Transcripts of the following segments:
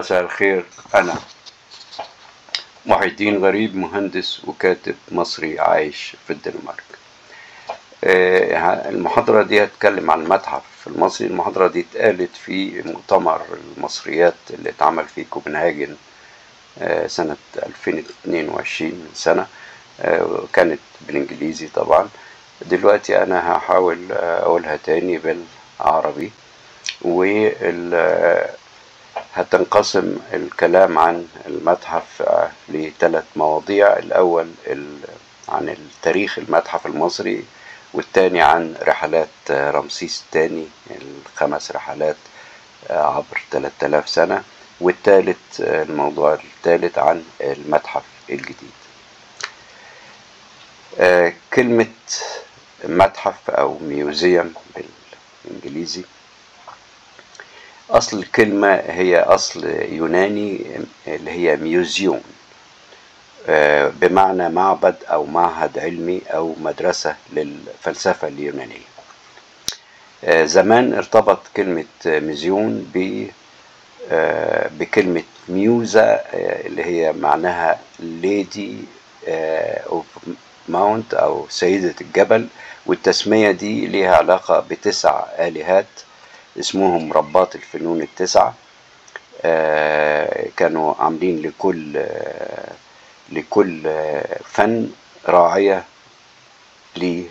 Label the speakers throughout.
Speaker 1: مساء الخير أنا محي الدين غريب مهندس وكاتب مصري عايش في الدنمارك آه، المحاضرة دي هتكلم عن المتحف المصري المحاضرة دي اتقالت في مؤتمر المصريات اللي اتعمل في كوبنهاجن آه، سنة 2022 من سنة آه، كانت بالإنجليزي طبعا دلوقتي أنا هحاول أقولها تاني بالعربي وال هتنقسم الكلام عن المتحف لثلاث مواضيع الأول عن التاريخ المتحف المصري والتاني عن رحلات رمسيس الثاني الخمس رحلات عبر 3000 سنة والثالث الموضوع الثالث عن المتحف الجديد كلمة متحف أو ميوزيوم بالإنجليزي أصل الكلمة هي أصل يوناني اللي هي ميوزيون بمعنى معبد أو معهد علمي أو مدرسة للفلسفة اليونانية زمان ارتبط كلمة ميزيون ب بكلمة ميوزا اللي هي معناها ليدي اوف ماونت أو سيدة الجبل والتسمية دي ليها علاقة بتسع آلهات اسمهم رباط الفنون التسعة آه كانوا عاملين لكل آه لكل آه فن راعية ل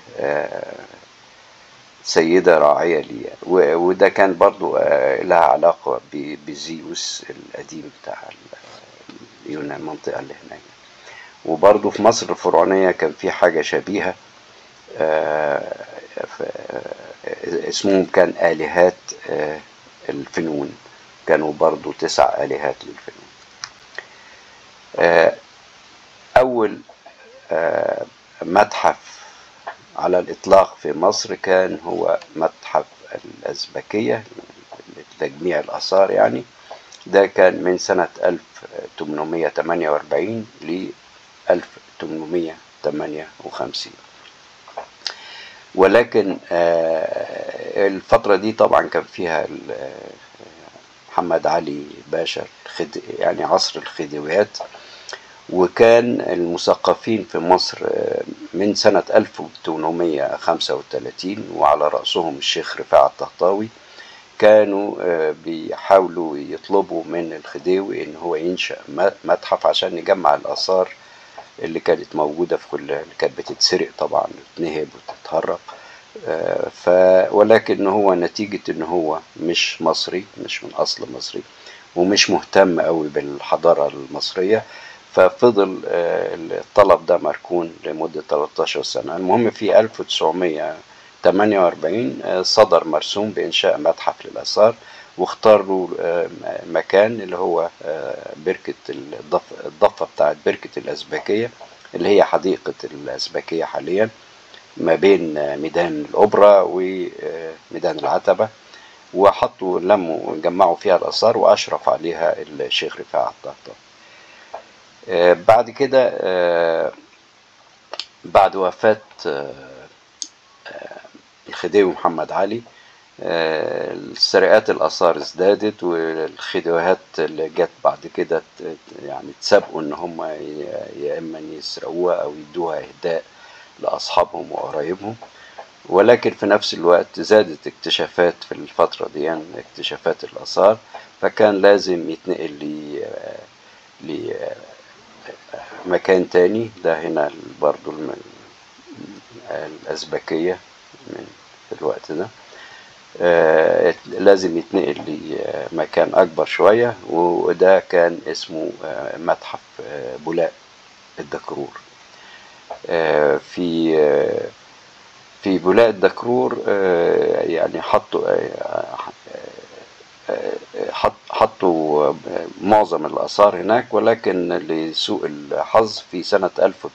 Speaker 1: سيدة راعية لي وده كان برضو لها علاقة بزيوس القديم بتاع اليونان المنطقة اللي هناك وبرضو في مصر الفرعونية كان في حاجة شبيهة اسمهم كان آلهات الفنون كانوا برضو تسع آلهات للفنون أول متحف على الإطلاق في مصر كان هو متحف الأزبكية لتجميع الآثار يعني ده كان من سنة 1848 ل 1858 ولكن الفترة دي طبعا كان فيها محمد علي باشا يعني عصر الخديويات وكان المثقفين في مصر من سنة 1835 وعلى رأسهم الشيخ رفاعة الطهطاوي كانوا بيحاولوا يطلبوا من الخديوي ان هو ينشأ متحف عشان يجمع الآثار اللي كانت موجودة في كل اللي كانت بتتسرق طبعا وتنهب وتتهرب ف ولكن هو نتيجة ان هو مش مصري مش من اصل مصري ومش مهتم قوي بالحضارة المصرية ففضل الطلب ده مركون لمدة 13 سنة المهم في 1948 صدر مرسوم بإنشاء متحف للآثار واختاروا مكان اللي هو بركة الضفة بتاعت بركة الأزبكية اللي هي حديقة الأزبكية حاليا ما بين ميدان الأوبرا وميدان العتبة وحطوا لموا جمعوا فيها الآثار وأشرف عليها الشيخ رفاعة الطهطاوي بعد كده بعد وفاة الخديوي محمد علي سرقات الآثار ازدادت والخديويات اللي جت بعد كده يعني تسابقوا إن هم يا إما يسرقوها أو يدوها إهداء لأصحابهم وقرايبهم ولكن في نفس الوقت زادت اكتشافات في الفترة دي يعني اكتشافات الآثار فكان لازم يتنقل ل مكان تاني ده هنا برضو الأزبكية من الوقت ده آه لازم يتنقل لمكان أكبر شوية وده كان اسمه آه متحف آه بولاق الدكرور في في بولاق الدكرور يعني حطوا حطوا معظم الآثار هناك ولكن لسوء الحظ في سنة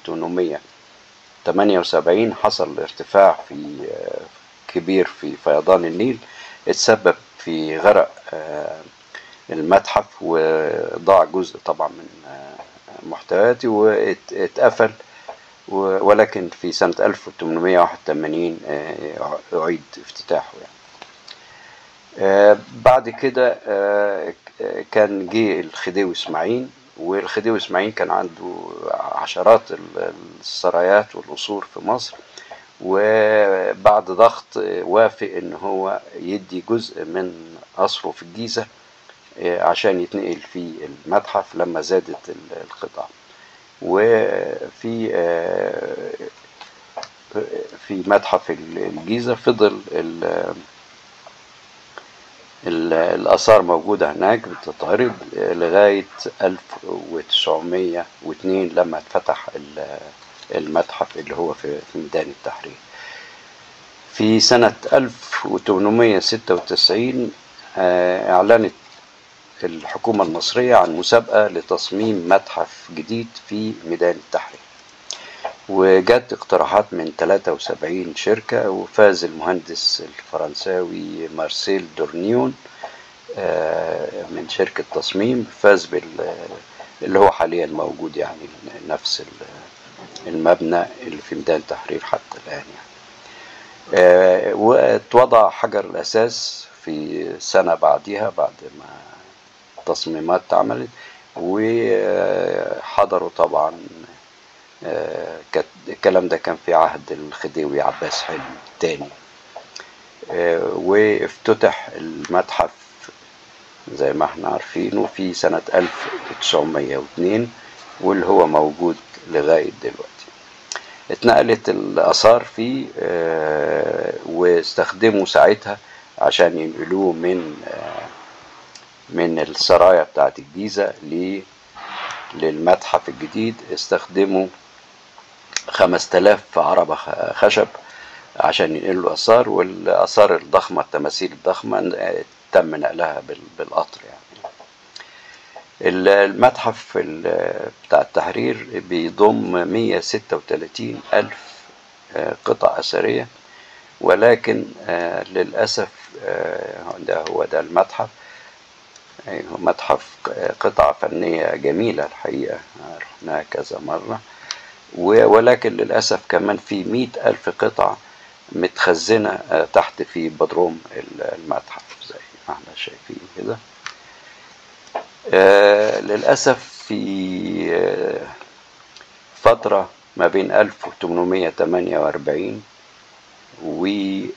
Speaker 1: 1878 حصل ارتفاع في كبير في فيضان النيل اتسبب في غرق المتحف وضاع جزء طبعا من محتوياته واتقفل ولكن في سنة 1881 أعيد افتتاحه يعني آه، بعد كده آه، كان جه الخديوي اسماعيل والخديوي اسماعيل كان عنده عشرات ال- السرايات والقصور في مصر وبعد ضغط وافق ان هو يدي جزء من قصره في الجيزة آه، عشان يتنقل في المتحف لما زادت ال- القطع وفي آه، في متحف الجيزة فضل ال- ال- الآثار موجودة هناك بتتعرض لغاية 1902 لما اتفتح ال- المتحف اللي هو في في ميدان التحرير في سنة 1896 آه، أعلنت الحكومة المصرية عن مسابقة لتصميم متحف جديد في ميدان التحرير وجت اقتراحات من 73 شركة وفاز المهندس الفرنساوي مارسيل دورنيون آه، من شركة تصميم فاز بال اللي هو حاليا موجود يعني نفس ال- المبنى اللي في ميدان التحرير حتى الآن يعني آه، واتوضع حجر الأساس في سنة بعدها بعد ما التصميمات اتعملت وحضروا طبعا آه، كانت- الكلام ده كان في عهد الخديوي عباس حلمي الثاني وافتتح المتحف زي ما احنا عارفينه في سنة 1902 واللي هو موجود لغاية دلوقتي اتنقلت الآثار فيه آه، واستخدموا ساعتها عشان ينقلوه من آه، من السرايا بتاعت الجيزة ل- للمتحف الجديد استخدموا 5000 عربة خ- خشب عشان ينقلوا آثار والآثار الضخمة التماثيل الضخمة آه، تم نقلها بال- بالقطر يعني ال- المتحف ال- بتاع التحرير بيضم 136 ألف آه، قطعة أثرية ولكن آه، للأسف آه، ده هو ده المتحف آه، هو متحف قطعة فنية جميلة الحقيقة رحناها كذا مرة و- ولكن للأسف كمان في مئة ألف قطعة متخزنة آه، تحت في بدروم المتحف زي ما احنا شايفين كده آه، للأسف في آه، فترة ما بين 1848 و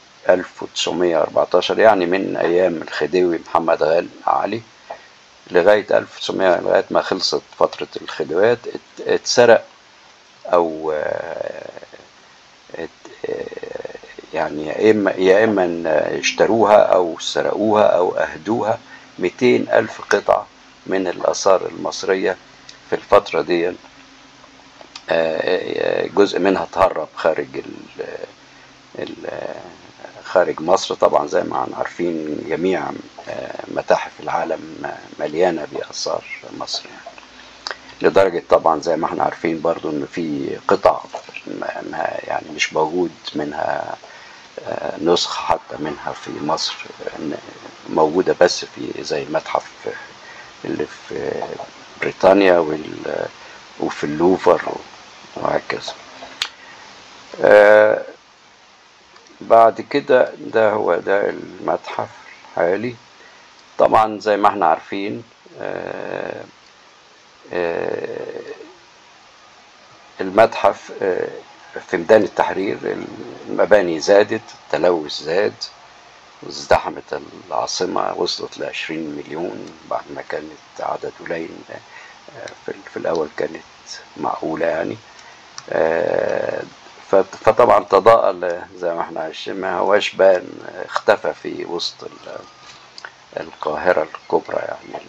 Speaker 1: 1914 يعني من أيام الخديوي محمد غال علي لغاية 1900 لغاية ما خلصت فترة الخديوات ات- اتسرق أو آه، ات- آه، يعني يا إما يا إما إن اشتروها أو سرقوها أو أهدوها 200 ألف قطعة من الآثار المصرية في الفترة دي آه، جزء منها تهرب خارج ال ال خارج مصر طبعا زي ما احنا عارفين جميع آه، متاحف العالم مليانة بآثار مصر يعني. لدرجة طبعا زي ما احنا عارفين برضو ان في قطع ما ما يعني مش موجود منها آه، نسخة حتى منها في مصر آه، موجودة بس في زي المتحف اللي في بريطانيا وال- وفي اللوفر وهكذا آه، بعد كده ده هو ده المتحف الحالي طبعا زي ما احنا عارفين آه، آه، المتحف آه، في ميدان التحرير المباني زادت التلوث زاد وازدحمت العاصمة وصلت لعشرين مليون بعد ما كانت عدد قليل آه، في في الأول كانت معقولة يعني آه، فت- فطبعا تضاءل زي ما احنا عايشين ما هواش بان اختفى في وسط ال- القاهرة الكبرى يعني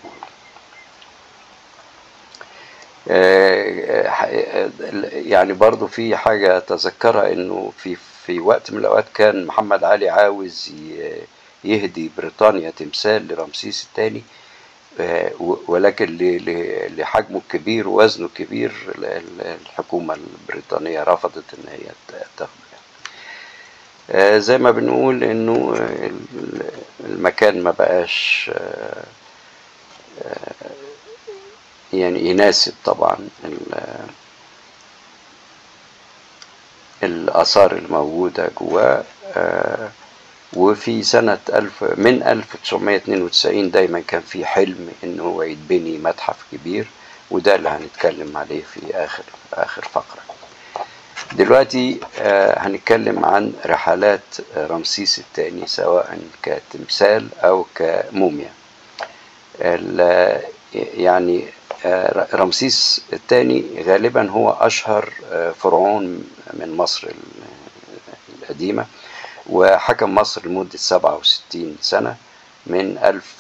Speaker 1: آه، آه، يعني برضو في حاجة أتذكرها إنه في في وقت من الأوقات كان محمد علي عاوز ي- يهدي بريطانيا تمثال لرمسيس الثاني آه، و- ولكن ل- ل- لحجمه الكبير ووزنه الكبير ال- ال- الحكومة البريطانية رفضت إن هي ت- تاخده آه، زي ما بنقول إنه آه، ال- المكان ما بقاش آه، يعني يناسب طبعا ال- الآثار الموجودة جواه آه، وفي سنة ألف من 1992 دايما كان في حلم إن هو يتبني متحف كبير وده اللي هنتكلم عليه في آخر آخر فقرة. دلوقتي آه، هنتكلم عن رحلات رمسيس الثاني سواء كتمثال أو كموميا. ال- يعني آه، رمسيس الثاني غالبا هو أشهر آه، فرعون من مصر ال- القديمة وحكم مصر لمدة 67 سنة من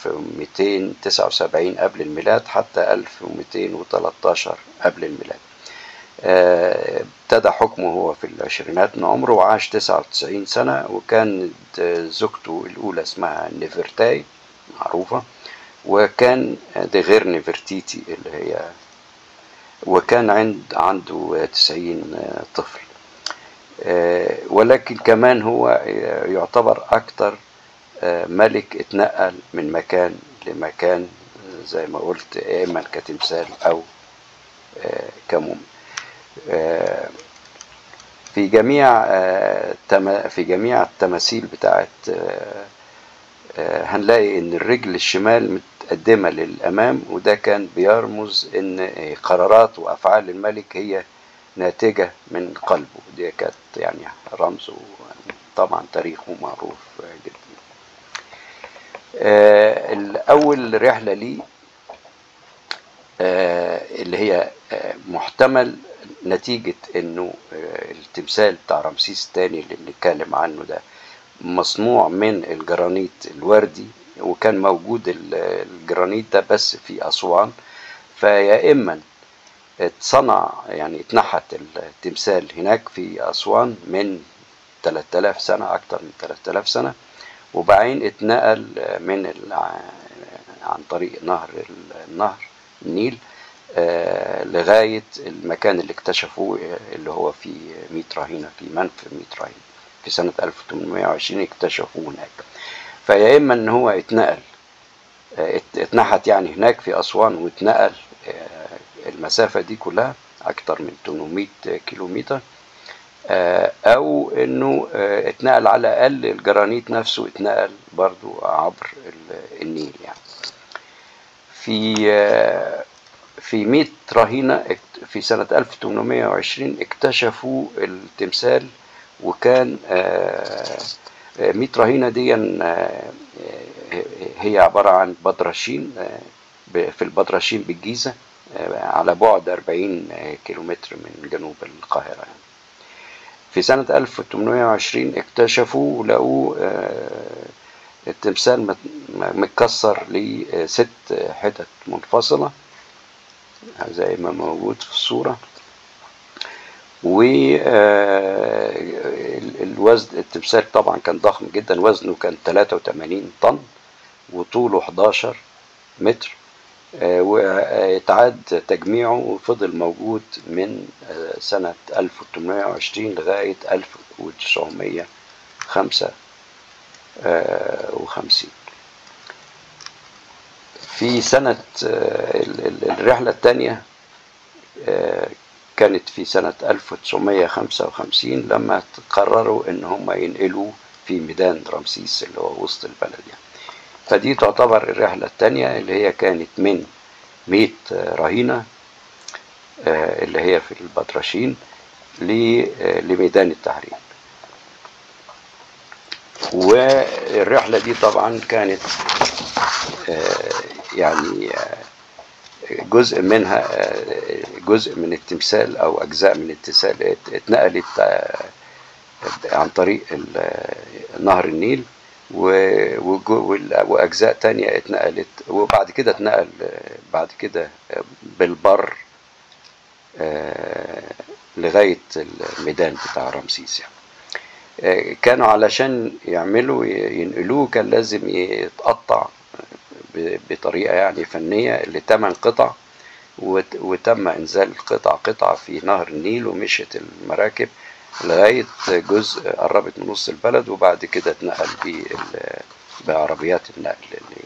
Speaker 1: 1279 قبل الميلاد حتى 1213 قبل الميلاد آه، ابتدى حكمه هو في العشرينات من عمره وعاش 99 سنة وكانت آه، زوجته الأولى اسمها نفرتاي معروفة وكان دي غير نفرتيتي اللي هي وكان عند عنده 90 طفل آه، ولكن كمان هو آه، يعتبر أكتر آه، ملك اتنقل من مكان لمكان آه، زي ما قلت إما كتمثال أو آه، كموميا آه، في جميع آه، تما- في جميع التماثيل بتاعت آه، آه، هنلاقي ان الرجل الشمال متقدمة للأمام وده كان بيرمز ان آه، قرارات وأفعال الملك هي ناتجة من قلبه دي كانت يعني رمزه طبعا تاريخه معروف آه، جدا آه، الأول رحلة ليه آه، اللي هي آه، محتمل نتيجة انه آه، التمثال بتاع رمسيس الثاني اللي بنتكلم عنه ده مصنوع من الجرانيت الوردي وكان موجود ال- الجرانيت ده بس في أسوان فيا إما اتصنع يعني اتنحت التمثال هناك في أسوان من 3000 سنة أكتر من 3000 سنة وبعدين اتنقل من ال- عن طريق نهر النهر النيل آه، لغاية المكان اللي اكتشفوه آه، اللي هو في ميت رهينة في منف ميت رهينة في سنة 1820 اكتشفوه هناك فيا إما إن هو اتنقل آه، ات- اتنحت يعني هناك في أسوان واتنقل آه، المسافة دي كلها أكتر من 800 كيلومتر آه، أو إنه آه، اتنقل على الأقل الجرانيت نفسه اتنقل برضو عبر ال- النيل يعني في آه، في 100 رهينة اكت- في سنة 1820 اكتشفوا التمثال وكان آه، آه، 100 رهينة دي آه، هي عبارة عن بدرشين آه، ب- في البدرشين بالجيزة آه، على بعد 40 كيلومتر من جنوب القاهرة يعني. في سنة 1820 اكتشفوا ولقوا آه، التمثال مت- م- متكسر لست حتت منفصلة زي ما موجود في الصورة والوزن التمثال طبعا كان ضخم جدا وزنه كان 83 طن وطوله 11 متر آه، واتعاد تجميعه وفضل موجود من آه، سنة 1820 لغاية 1955 في سنة آه، ال- ال- الرحلة الثانية كانت في سنة 1955 لما قرروا ان هم ينقلوا في ميدان رمسيس اللي هو وسط البلد يعني فدي تعتبر الرحلة الثانية اللي هي كانت من 100 رهينة آه، اللي هي في البطرشين ل- آه، لميدان التحرير والرحلة دي طبعا كانت آه، يعني آه، جزء منها آه، جزء من التمثال او اجزاء من التمثال ات- اتنقلت آه، عن طريق ال- آه، نهر النيل و- وجو- وال- واجزاء تانية اتنقلت وبعد كده اتنقل آه، بعد كده آه، بالبر آه، لغاية الميدان بتاع رمسيس يعني آه، كانوا علشان يعملوا ينقلوه كان لازم يتقطع ب- بطريقة يعني فنية لثمان قطع وت- وتم إنزال القطع قطعة في نهر النيل ومشيت المراكب لغاية جزء قربت من نص البلد وبعد كده اتنقل بال- بعربيات النقل اللي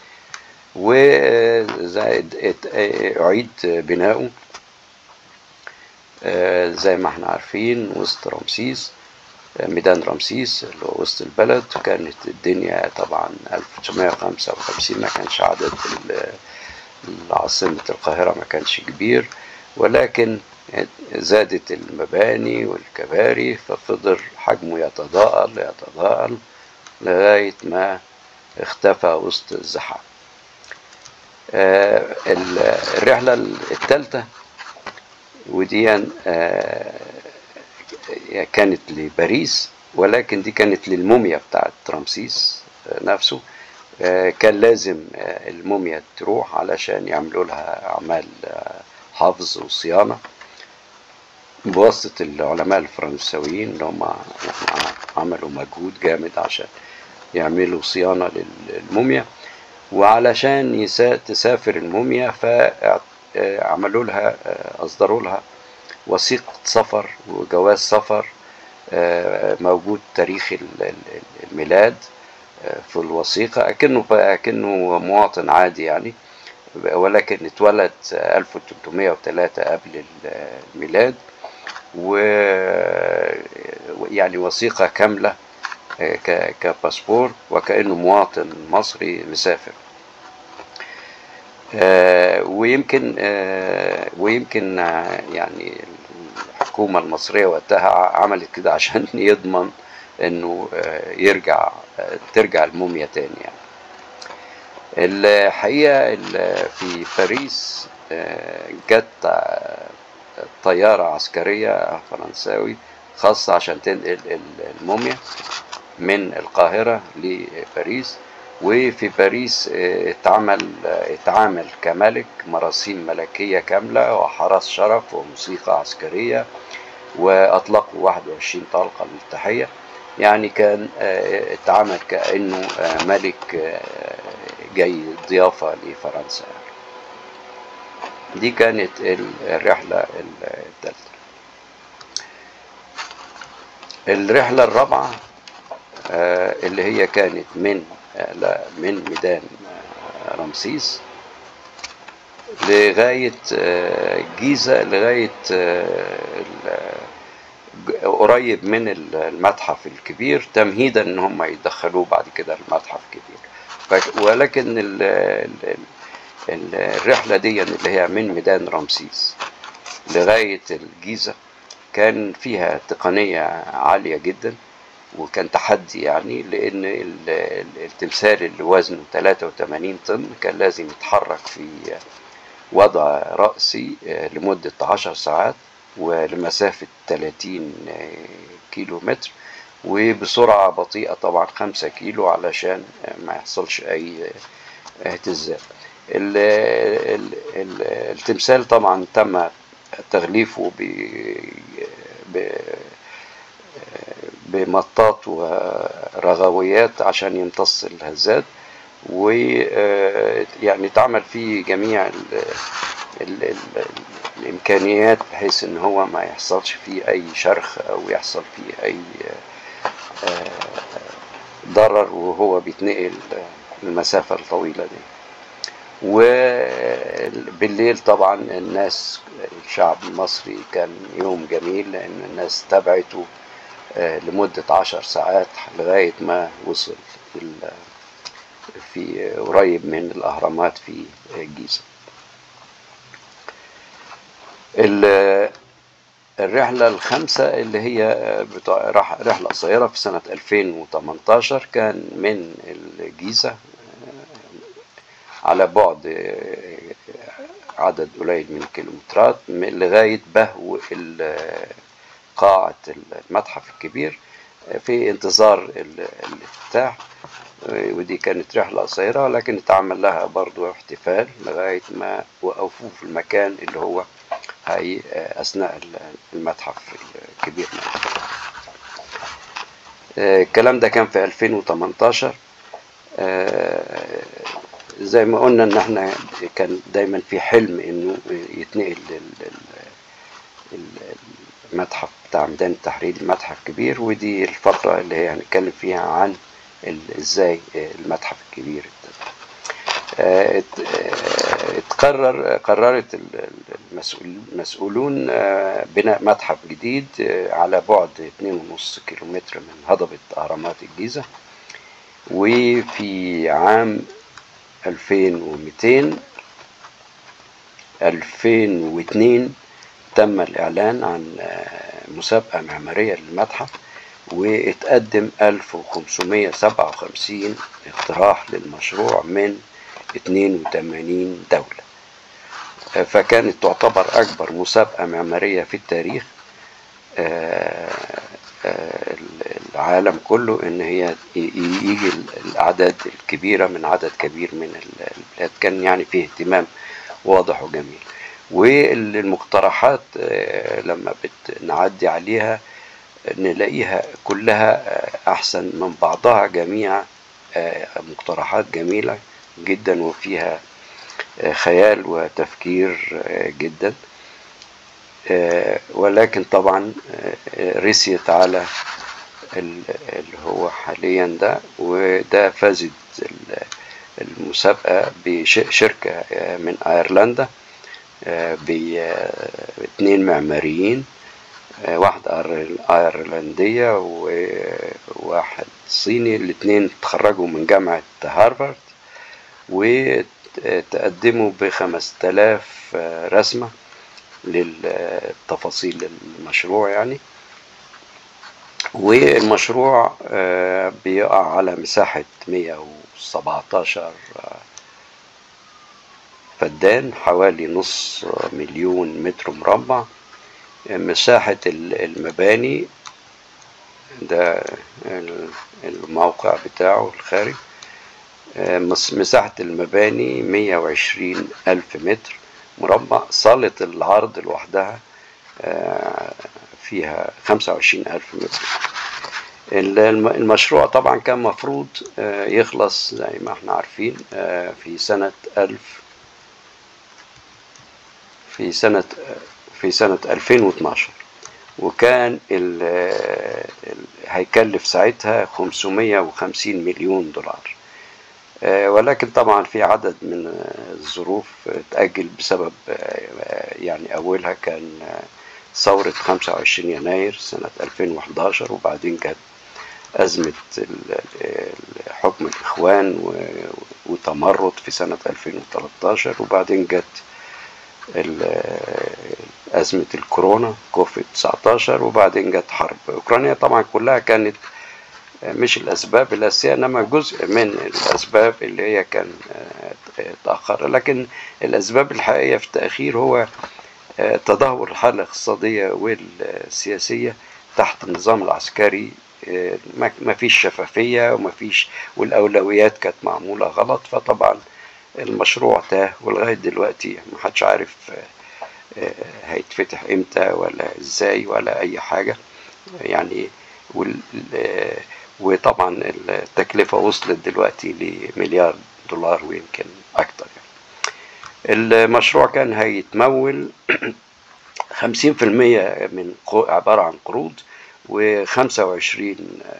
Speaker 1: وزائد ات- أعيد بناؤه آه، زي ما احنا عارفين وسط رمسيس ميدان رمسيس اللي هو وسط البلد كانت الدنيا طبعا 1955 ما كانش عدد ال- عاصمة القاهرة ما كانش كبير ولكن زادت المباني والكباري ففضل حجمه يتضاءل يتضاءل لغاية ما اختفى وسط الزحام آه، ال- الرحلة الثالثة ودي آه، كانت لباريس ولكن دي كانت للموميا بتاعت رمسيس آه، نفسه آه، كان لازم آه، الموميا تروح علشان يعملوا لها أعمال آه، حفظ وصيانة بواسطة العلماء الفرنساويين اللي هم عملوا مجهود جامد عشان يعملوا صيانة للموميا وعلشان يسا تسافر الموميا فعملوا لها آه، أصدروا لها وثيقة سفر وجواز سفر آه، موجود تاريخ ال- ال- الميلاد آه، في الوثيقة أكنه أكنه مواطن عادي يعني ولكن اتولد 1303 قبل الميلاد و يعني وثيقة كاملة آه، ك- كباسبور وكأنه مواطن مصري مسافر آه، ويمكن آه، ويمكن آه، يعني الحكومة المصرية وقتها عملت كده عشان يضمن انه آه، يرجع آه، ترجع الموميا تاني يعني الحقيقة ال- في باريس آه، جت آه، طيارة عسكرية فرنساوي خاصة عشان تنقل ال- الموميا من القاهرة لباريس وفي باريس آه، اتعمل آه، اتعامل كملك مراسيم ملكية كاملة وحرس شرف وموسيقى عسكرية وأطلقوا 21 طلقة للتحية يعني كان آه، اتعامل كأنه آه، ملك آه، جاي ضيافة لفرنسا يعني. دي كانت ال- الرحلة الثالثة الرحلة الرابعة آه، اللي هي كانت من آه، لا، من ميدان آه، رمسيس لغاية آه، جيزة لغاية آه، ال- ج- قريب من ال- المتحف الكبير تمهيدا ان هم يدخلوه بعد كده المتحف الكبير ف- ولكن ال- ال- ال- الرحلة دي اللي هي من ميدان رمسيس لغاية الجيزة كان فيها تقنية عالية جدا وكان تحدي يعني لأن ال- ال- التمثال اللي وزنه 83 طن كان لازم يتحرك في وضع رأسي آه، لمدة 10 ساعات ولمسافة 30 آه، كيلو متر وبسرعة بطيئة طبعا 5 كيلو علشان آه، ما يحصلش أي آه، اهتزاز ال- ال- ال- التمثال طبعا تم تغليفه ب ب- بمطاط ورغويات عشان يمتص الهزات ويعني اتعمل فيه جميع ال ال ال الإمكانيات بحيث إن هو ما يحصلش فيه أي شرخ أو يحصل فيه أي آه، ضرر وهو بيتنقل المسافة الطويلة دي وبالليل طبعا الناس الشعب المصري كان يوم جميل لأن الناس تابعته آه، لمدة عشر ساعات لغاية ما وصل ال- في قريب من الأهرامات في الجيزة ال- الرحلة الخامسة اللي هي بتاع رح- رحلة قصيرة في سنة 2018 كان من الجيزة على بعد عدد قليل من الكيلومترات من- لغاية بهو ال- قاعة المتحف الكبير في انتظار ال- الافتتاح ودي كانت رحلة قصيرة لكن اتعمل لها برضو احتفال لغاية ما وقفوه في المكان اللي هو هي أثناء المتحف الكبير الكلام ده كان في 2018 آه، زي ما قلنا ان احنا كان دايما في حلم انه يتنقل ال- ال- ال- المتحف بتاع ميدان التحرير المتحف كبير ودي الفقرة اللي هي هنتكلم فيها عن ال- ازاي المتحف الكبير ابتدى. آه، ات- آه، اتقرر قررت ال- ال- المسؤول- المسؤولون آه، بناء متحف جديد آه، على بعد 2.5 كيلومتر من هضبة أهرامات الجيزة وفي عام 2200 2002 تم الإعلان عن آه، مسابقة معمارية للمتحف واتقدم 1557 اقتراح للمشروع من 82 دولة آه، فكانت تعتبر أكبر مسابقة معمارية في التاريخ آه، آه، العالم كله ان هي ي- يجي الاعداد الكبيره من عدد كبير من البلاد كان يعني فيه اهتمام واضح وجميل والمقترحات آه، لما بنعدي عليها نلاقيها كلها آه، احسن من بعضها جميع آه، مقترحات جميله جدا وفيها آه، خيال وتفكير آه، جدا آه، ولكن طبعا آه، آه، رسيت على ال- اللي هو حاليا ده وده فازت ال- المسابقة بشركة آه، من أيرلندا آه، باثنين معماريين آه، واحد أير- أيرلندية وواحد صيني الاثنين تخرجوا من جامعة هارفارد وتقدموا بخمس تلاف رسمة للتفاصيل المشروع يعني والمشروع آه، بيقع على مساحة 117 فدان حوالي نص مليون متر مربع مساحة ال- المباني ده ال- الموقع بتاعه الخارج آه، مس- مساحة المباني 120 ألف متر مربع صالة العرض لوحدها آه، فيها 25 ألف متر ال- الم- المشروع طبعا كان مفروض آه، يخلص زي ما احنا عارفين آه، في سنة ألف في سنة في سنة 2012 وكان ال ال هيكلف ساعتها 550 مليون دولار آه، ولكن طبعا في عدد من آه، الظروف اتأجل بسبب آه، يعني أولها كان آه، ثورة 25 يناير سنة 2011 وبعدين جت أزمة ال- ال- حكم الإخوان و- وتمرد في سنة 2013 وبعدين جت ال- أزمة الكورونا كوفيد 19 وبعدين جت حرب أوكرانيا طبعا كلها كانت مش الأسباب الأساسية إنما جزء من الأسباب اللي هي كان آه، تأخر لكن الأسباب الحقيقية في التأخير هو آه، تدهور الحالة الاقتصادية والسياسية تحت النظام العسكري آه، ما ما فيش شفافية وما فيش والأولويات كانت معمولة غلط فطبعا المشروع تاه ولغاية دلوقتي محدش عارف آه، آه، هيتفتح امتى ولا ازاي ولا اي حاجة يعني وال آه، وطبعا التكلفة وصلت دلوقتي لمليار دولار ويمكن أكتر يعني. المشروع كان هيتمول 50% من قو- عبارة عن قروض و25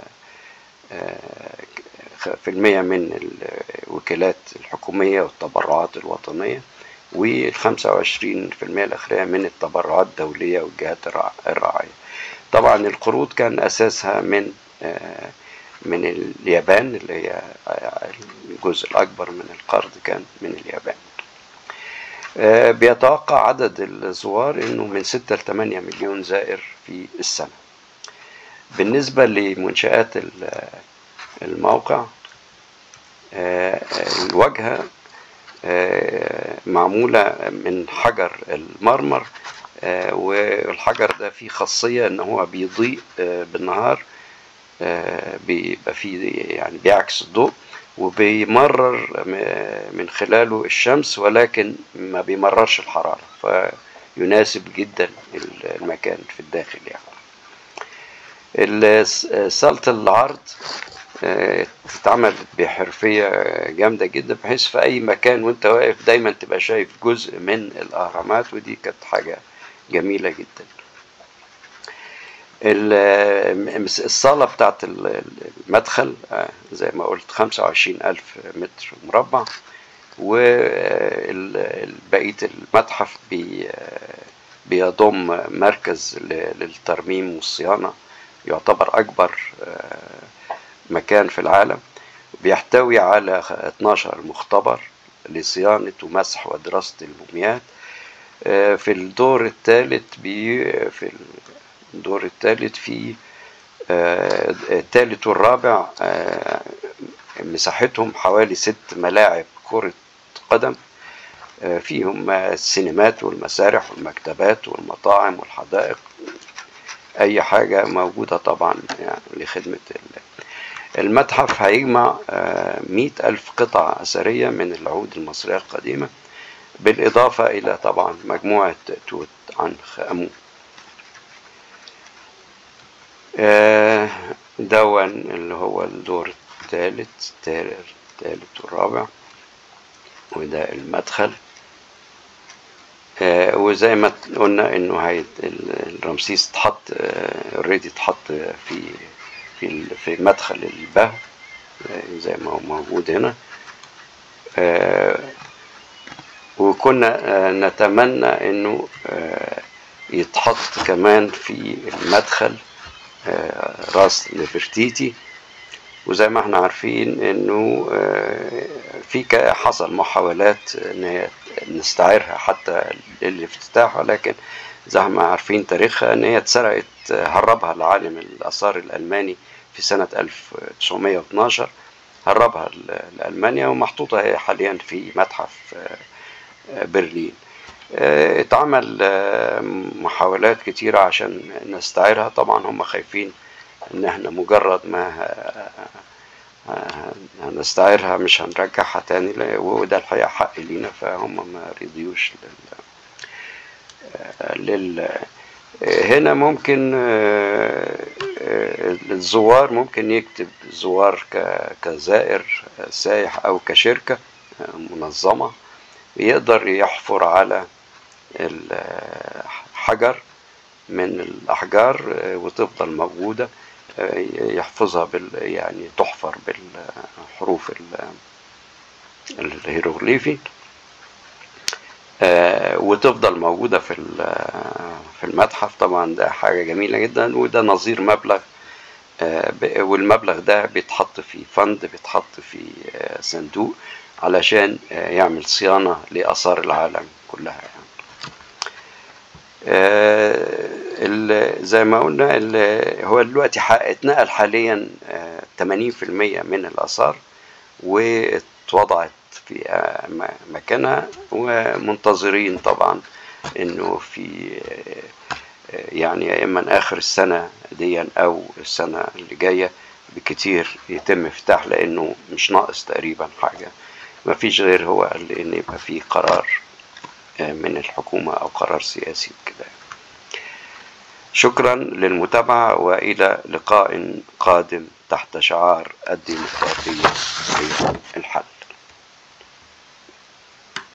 Speaker 1: في المية من الوكالات الحكومية والتبرعات الوطنية والخمسة وعشرين في المية الأخرى من التبرعات الدولية والجهات الرع- الراعية طبعا القروض كان أساسها من آه، من اليابان اللي هي الجزء الأكبر من القرض كان من اليابان آه، بيتوقع عدد الزوار انه من 6 ل 8 مليون زائر في السنة بالنسبة لمنشآت ال- الموقع آه، الواجهة آه، معمولة من حجر المرمر آه، والحجر ده فيه خاصية ان هو بيضيء آه، بالنهار آه، بيبقى فيه يعني بيعكس الضوء وبيمرر م- من خلاله الشمس ولكن ما بيمررش الحرارة فيناسب جدا المكان في الداخل يعني ال- صالة العرض آه، اتعملت بحرفية جامدة جدا بحيث في أي مكان وأنت واقف دايما تبقى شايف جزء من الأهرامات ودي كانت حاجة جميلة جدا ال- الصالة بتاعت ال- المدخل آه، زي ما قلت 25 ألف متر مربع وبقية المتحف بي بيضم مركز ل- للترميم والصيانة يعتبر أكبر آه، مكان في العالم بيحتوي على خ- 12 مختبر لصيانة ومسح ودراسة المومياوات آه، في الدور الثالث بي في الدور الثالث في آه، الثالث والرابع آه، مساحتهم حوالي ست ملاعب كرة قدم آه، فيهم السينمات والمسارح والمكتبات والمطاعم والحدائق أي حاجة موجودة طبعا يعني لخدمة ال- المتحف هيجمع مئة ألف قطعة أثرية من العهود المصرية القديمة بالإضافة إلى طبعا مجموعة توت عنخ آمون آه، دون اللي هو الدور الثالث الثالث والرابع وده المدخل آه، وزي ما قلنا انه هي الرمسيس اتحط اوريدي اتحط في في ال- في مدخل البهو آه، زي ما هو موجود هنا آه، وكنا آه، نتمنى انه آه، يتحط كمان في المدخل آه، راس نفرتيتي وزي ما احنا عارفين انه آه، في ك- حصل محاولات ان هي نستعيرها حتى للافتتاح ولكن زي ما عارفين تاريخها ان هي اتسرقت آه، هربها العالم الاثار الالماني في سنة 1912 هربها ل- لألمانيا ومحطوطة هي حاليا في متحف آه، آه، برلين آه، اتعمل آه، محاولات كتيرة عشان نستعيرها طبعا هم خايفين ان احنا مجرد ما ه- ه- هنستعيرها مش هنرجعها تاني لا- وده الحقيقة حق لينا فهم ما رضيوش لل, لل... هنا ممكن آه، آه، الزوار ممكن يكتب زوار ك- كزائر آه، سايح أو كشركة آه، منظمة يقدر يحفر على الحجر من الأحجار آه، وتفضل موجودة آه، يحفظها بال يعني تحفر بالحروف ال- الهيروغليفي آه، وتفضل موجودة في ال- في المتحف طبعا ده حاجة جميلة جدا وده نظير مبلغ آه، ب- والمبلغ ده بيتحط في فند بيتحط في آه، صندوق علشان آه، يعمل صيانة لآثار العالم كلها يعني. آه، ال- زي ما قلنا ال- هو دلوقتي ح- اتنقل حاليا آه، 80% من الآثار واتوضعت في آه، م- مكانها ومنتظرين طبعا انه في آه، آه، يعني يا اما اخر السنه دي او السنه اللي جايه بكتير يتم افتتاح لانه مش ناقص تقريبا حاجه ما فيش غير هو قال ان يبقى في قرار آه، من الحكومه او قرار سياسي كده شكرا للمتابعه والى لقاء قادم تحت شعار الديمقراطيه هي الحل